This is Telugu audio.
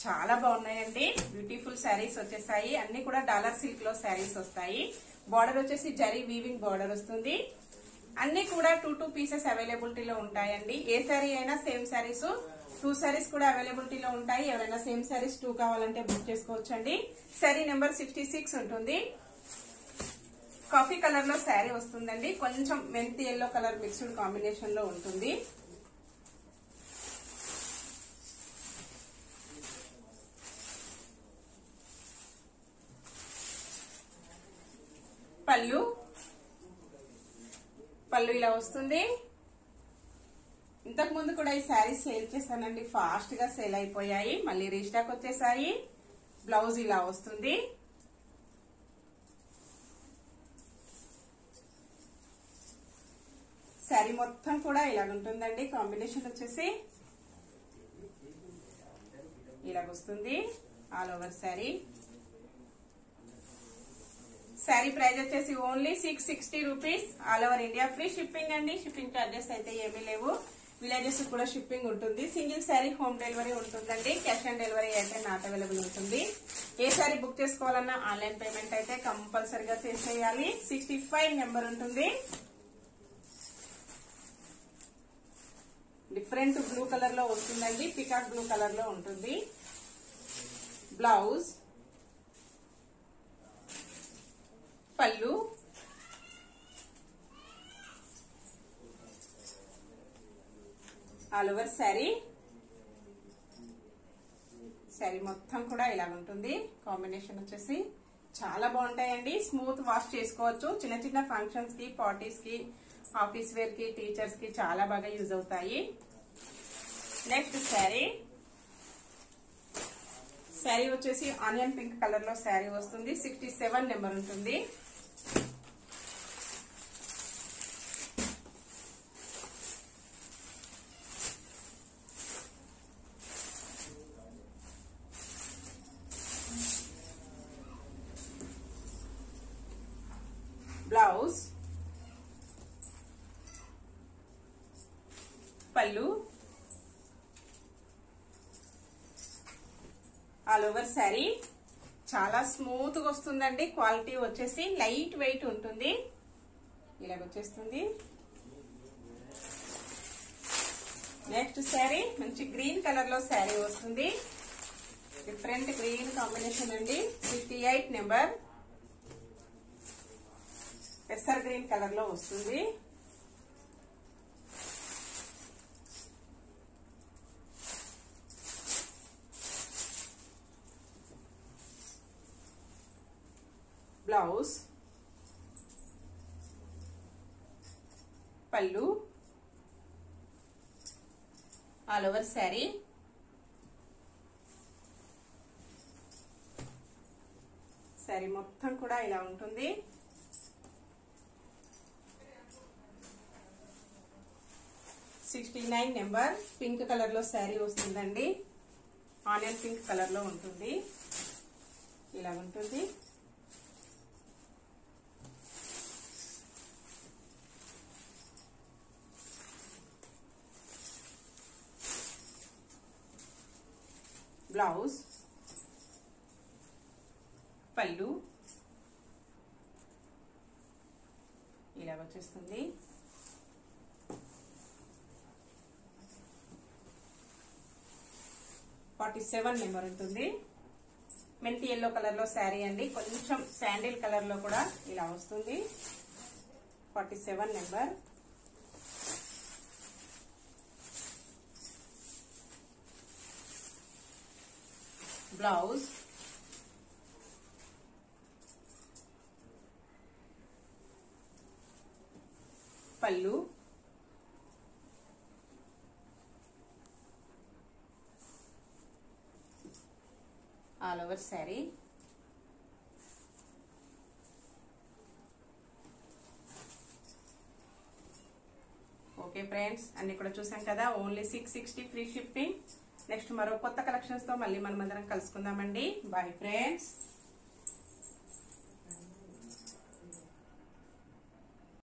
చాలా బాగున్నాయండి బ్యూటిఫుల్ శారీస్ వచ్చేసాయి అన్ని కూడా డాలర్ సిల్క్ లో శారీస్ వస్తాయి బార్డర్ వచ్చేసి జరీ వీవింగ్ బార్డర్ వస్తుంది అన్ని కూడా టూ టూ పీసెస్ అవైలబిలిటీలో ఉంటాయండి ఏ శారీ అయినా సేమ్ శారీస్ టూ శారీస్ కూడా అవైలబిలిటీలో ఉంటాయి ఎవరైనా సేమ్ శారీస్ టూ కావాలంటే బుక్ చేసుకోవచ్చండి శారీ నెంబర్ సిక్స్టీ సిక్స్ ఉంటుంది కాఫీ కలర్ లో శారీ వస్తుందండి కొంచెం మెంతి ఎల్లో కలర్ మిక్స్డ్ కాంబినేషన్ లో ఉంటుంది పళ్ళు పళ్ళు ఇలా వస్తుంది ఇంతకు ముందు కూడా ఈ శారీస్ సేల్ చేశానండి ఫాస్ట్ గా సేల్ అయిపోయాయి మళ్ళీ రీస్టాక్ వచ్చేసాయి బ్లౌజ్ ఇలా వస్తుంది శారీ మొత్తం కూడా ఇలా ఉంటుందండి కాంబినేషన్ వచ్చేసి ఇలాగ వస్తుంది all over sari sari price వచ్చేసి only six sixty rupees all over India free shipping అండి షిప్పింగ్ చార్జెస్ అయితే ఏమీ లేవు విలేజెస్ కూడా షిప్పింగ్ ఉంటుంది సింగిల్ శారీ హోమ్ డెలివరీ ఉంటుందండి క్యాష్ ఆన్ డెలివరీ అయితే నాట్ అవైలబుల్ ఉంటుంది ఏ శారీ బుక్ చేసుకోవాలన్నా ఆన్లైన్ పేమెంట్ అయితే కంపల్సరిగా చేసేయాలి సిక్స్టీ ఫైవ్ నెంబర్ ఉంటుంది డిఫరెంట్ బ్లూ కలర్ లో వస్తుందండి పికాక్ బ్లూ కలర్ లో ఉంటుంది బ్లౌజ్ పళ్ళు ఆల్ ఓవర్ శారీ శారీ మొత్తం కూడా ఇలా ఉంటుంది కాంబినేషన్ వచ్చేసి చాలా బాగుంటాయండి స్మూత్ వాష్ చేసుకోవచ్చు చిన్న చిన్న ఫంక్షన్స్ కి పార్టీస్ కి ఆఫీస్ వేర్ కి టీచర్స్ కి చాలా బాగా యూజ్ అవుతాయి నెక్స్ట్ శారీ శారీ వచ్చేసి ఆనియన్ పింక్ కలర్ లో శారీ వస్తుంది సిక్స్టీ సెవెన్ నెంబర్ ఉంటుంది బ్లౌజ్ పళ్ళు ఆల్ ఓవర్ శారీ చాలా స్మూత్ గా వస్తుందండి క్వాలిటీ వచ్చేసి లైట్ వెయిట్ ఉంటుంది ఇలాగ వచ్చేస్తుంది నెక్స్ట్ శారీ మంచి గ్రీన్ కలర్ లో శారీ వస్తుంది డిఫరెంట్ గ్రీన్ కాంబినేషన్ అండి ఫిఫ్టీ ఎయిట్ నెంబర్ పెసర్ గ్రీన్ కలర్ లో వస్తుంది బ్లౌజ్ పళ్ళు ఆల్ ఓవర్ శారీ శారీ మొత్తం కూడా ఇలా ఉంటుంది sixty nine number pink colour లో శారీ వస్తుందండి ఆనియన్ పింక్ కలర్ లో ఉంటుంది ఇలా ఉంటుంది బ్లౌజ్ పళ్ళు ఇలా వచ్చేస్తుంది ఫార్టీ సెవెన్ నెంబర్ ఉంటుంది మెంతి ఎల్లో కలర్ లో శారీ అండి కొంచెం శాండిల్ కలర్ లో కూడా ఇలా వస్తుంది ఫార్టీ సెవెన్ నెంబర్ బ్లౌజ్ పళ్ళు all over sari okay friends అన్ని కూడా చూసాం కదా only six sixty free shipping next మరో కొత్త కలెక్షన్స్ తో మళ్ళీ మనం అందరం కలుసుకుందామండి బాయ్ ఫ్రెండ్స్